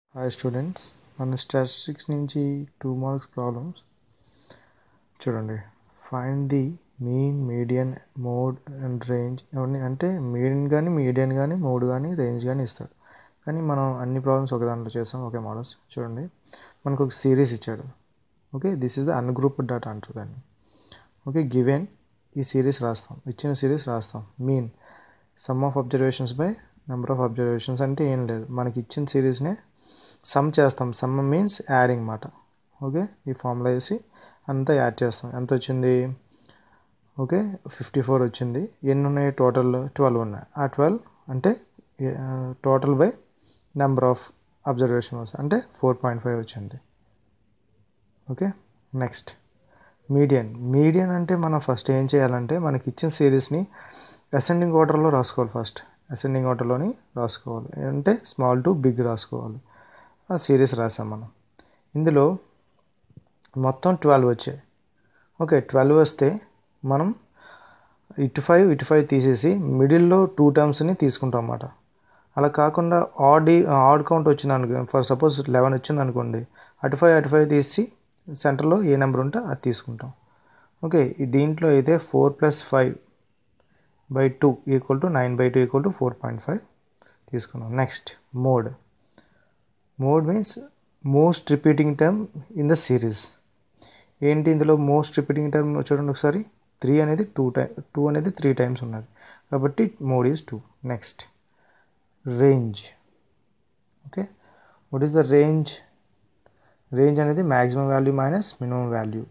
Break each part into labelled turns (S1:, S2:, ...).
S1: hi students మన statistics నుంచి two marks problems చూడండి find the mean median mode and range అవన్నీ అంటే మీడియన్ కానీ మీడియన్ కానీ మోడ్ కానీ రేంజ్ కానీ ఇస్తాడు కానీ మనం అన్ని ప్రాబ్లమ్స్ ఒక దాంట్లో చేస్తాం ఒకే మోడల్స్ చూడండి మనకు ఒక సిరీస్ ఇచ్చాడు okay this is the ungrouped data అంటారు దాన్ని ఓకే గివెన్ ఈ సిరీస్ రాస్తాం ఇచ్చిన సిరీస్ రాస్తాం mean sum of observations by number of observations అంటే ఏం లేదు మనకి ఇచ్చిన సిరీస్నే సమ్ చేస్తాం సమ్ మీన్స్ యాడింగ్ మాట ఓకే ఈ ఫార్ములా వేసి అంతా యాడ్ చేస్తాం ఎంత వచ్చింది ఓకే ఫిఫ్టీ ఫోర్ వచ్చింది ఎన్ని ఉన్నాయి టోటల్ ట్వెల్వ్ ఉన్నాయి ఆ ట్వెల్వ్ అంటే total by number of observation అంటే ఫోర్ పాయింట్ ఫైవ్ వచ్చింది ఓకే నెక్స్ట్ మీడియన్ మీడియన్ అంటే మనం ఫస్ట్ ఏం చేయాలంటే మనకి ఇచ్చిన సిరీస్ని అసెండింగ్ ఆర్డర్లో రాసుకోవాలి ఫస్ట్ అసెండింగ్ ఆర్డర్లోని రాసుకోవాలి అంటే స్మాల్ టు బిగ్ రాసుకోవాలి ఆ సిరీస్ రాసాం మనం ఇందులో మొత్తం ట్వెల్వ్ వచ్చాయి ఓకే ట్వెల్వ్ వస్తే మనం ఇటు ఫైవ్ ఇటు ఫైవ్ తీసేసి మిడిల్లో టూ టర్మ్స్ని తీసుకుంటాం అన్నమాట అలా కాకుండా ఆడ్ ఆడ్ కౌంట్ వచ్చింది అనుకో ఫర్ సపోజ్ లెవెన్ వచ్చింది అనుకోండి అటు ఫైవ్ అటు ఫైవ్ తీసి సెంటర్లో ఏ నెంబర్ ఉంటే అది తీసుకుంటాం ఓకే దీంట్లో అయితే four plus five by two equal to nine by two equal to four point five తీసుకున్నాం next mode mode means most repeating term in the series ఏంటి ఇందులో మోస్ట్ రిపీటింగ్ టర్మ్ చూడండి ఒకసారి త్రీ అనేది టూ టై two అనేది three times ఉన్నది కాబట్టి mode is two next range okay what is the range range అనేది maximum value minus minimum value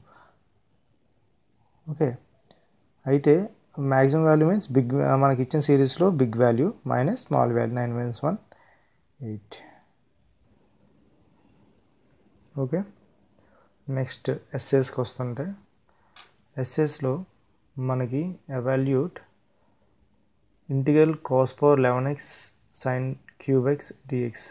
S1: okay అయితే మ్యాక్సిమం వాల్యూ మీన్స్ బిగ్ మనకి ఇచ్చిన సిరీస్లో big value minus small value nine minus one eight okay next ఎస్ఎస్కి వస్తుంటే ఎస్ఎస్లో మనకి evaluate integral cos power eleven x sine cube x dx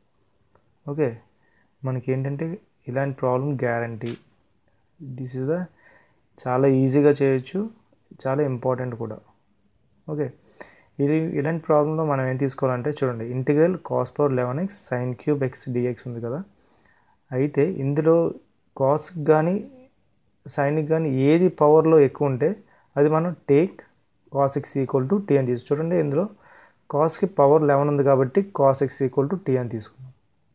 S1: okay మనకి ఏంటంటే ఇలాంటి problem guarantee this is the చాలా ఈజీగా చేయొచ్చు చాలా ఇంపార్టెంట్ కూడా ఓకే ఇది ఇలాంటి ప్రాబ్లంలో మనం ఏం తీసుకోవాలంటే చూడండి integral cos power eleven x sine cube x dx ఉంది కదా అయితే ఇందులో కాస్కి కానీ సైన్కి కానీ ఏది పవర్లో ఎక్కువ ఉంటే అది మనం take cos x equal to t అని తీసు చూడండి ఇందులో కాస్కి పవర్ లెవెన్ ఉంది కాబట్టి cos x equal to t అని తీసుకున్నాం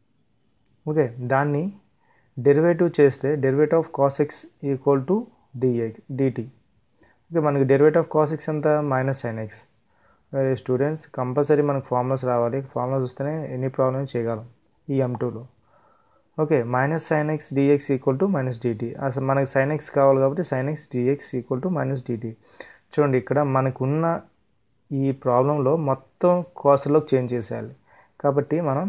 S1: ఓకే దాన్ని డెరివేటివ్ చేస్తే derivative of cos x equal to dx dt okay మనకి డెరివేటివ్ ఆఫ్ కాస్ ఎక్స్ ఎంత minus sine x students compulsory మనకు ఫార్ములాస్ రావాలి ఫార్ములాస్ వస్తేనే ఎనీ ప్రాబ్లమ్ చేయగలం ఈ ఎం టూలో okay minus sine x dx equal to minus DT అసలు మనకి సైన్ ఎక్స్ కావాలి కాబట్టి sine x dx equal to minus dt చూడండి ఇక్కడ మనకున్న ఈ ప్రాబ్లంలో మొత్తం కాస్ట్లోకి చేంజ్ చేసేయాలి కాబట్టి మనం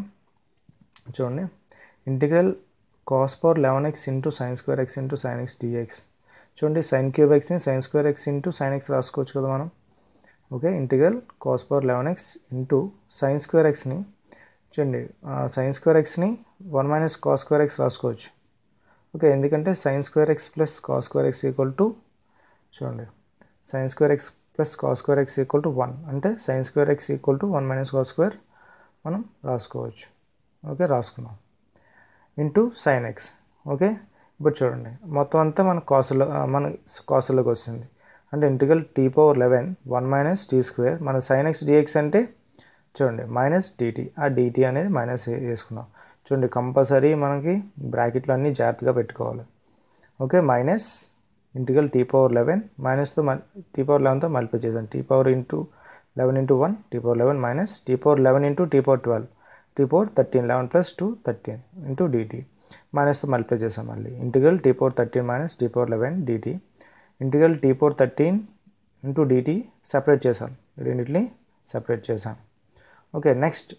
S1: చూడండి integral cos power eleven x into sine square x into sine x dx చూడండి సైన్ క్యూబ్ ఎక్స్ని sine square x into sine x రాసుకోవచ్చు కదా మనం okay integral cos power eleven x into sine square ఎక్స్ని చూడండి సైన్ స్క్వేర్ ఎక్స్ని one minus cos square x రాసుకోవచ్చు okay ఎందుకంటే sine square x plus cos square x equal to చూడండి sine square x plus cos square x equal to one అంటే sine square x equal to one minus cos square మనం రాసుకోవచ్చు okay రాసుకున్నాం into sine X okay ఇప్పుడు చూడండి మొత్తం అంతా మన కాసులో మన కాసులోకి వస్తుంది అంటే integral t power eleven one minus t square మన సైన్ ఎక్స్ డిఎక్స్ అంటే చూడండి మైనస్ డిటీ ఆ డిటీ అనేది మైనస్ వేసుకున్నాం చూడండి కంపల్సరీ మనకి బ్రాకెట్లు అన్నీ జాగ్రత్తగా పెట్టుకోవాలి okay minus integral t power eleven మైనస్తో టీ పవర్ లెవెన్తో మల్టిప్లై చేసాం t power into eleven into one t power eleven minus t power eleven into t power twelve t power thirteen eleven plus two thirteen into dt మైనస్తో multiply చేసాం మళ్ళీ integral t power thirteen minus t power eleven dt integral t power thirteen into dt separate చేసాం రెండింటిని separate చేసాం okay next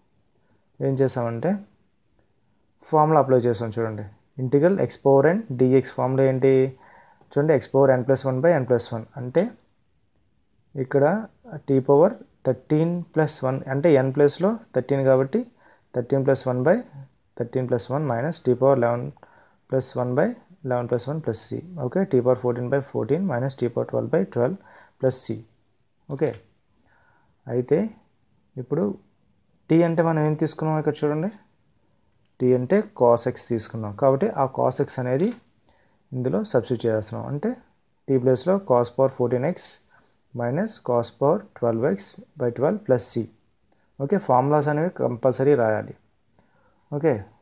S1: ఏం చేసామంటే formula apply చేసాం చూడండి integral x power n dx formula ఏంటి చూడండి x power n plus one by n plus one అంటే ఇక్కడ t power thirteen plus one అంటే ఎన్ ప్లస్లో థర్టీన్ కాబట్టి thirteen plus one by thirteen plus one minus t power eleven plus one by eleven plus one plus C okay t power fourteen by fourteen minus t power twelve by twelve plus C okay అయితే ఇప్పుడు tea అంటే మనం ఏం తీసుకున్నాం ఇక్కడ చూడండి tea అంటే cos X తీసుకున్నాం కాబట్టి ఆ కాస్ ఎక్స్ అనేది ఇందులో సబ్స్టిట్యూట్ చేస్తున్నాం అంటే టీ ప్లేస్లో cos power fourteen x minus cos power twelve x by twelve plus C okay formulas అనేవి కంపల్సరీ రాయాలి ఓకే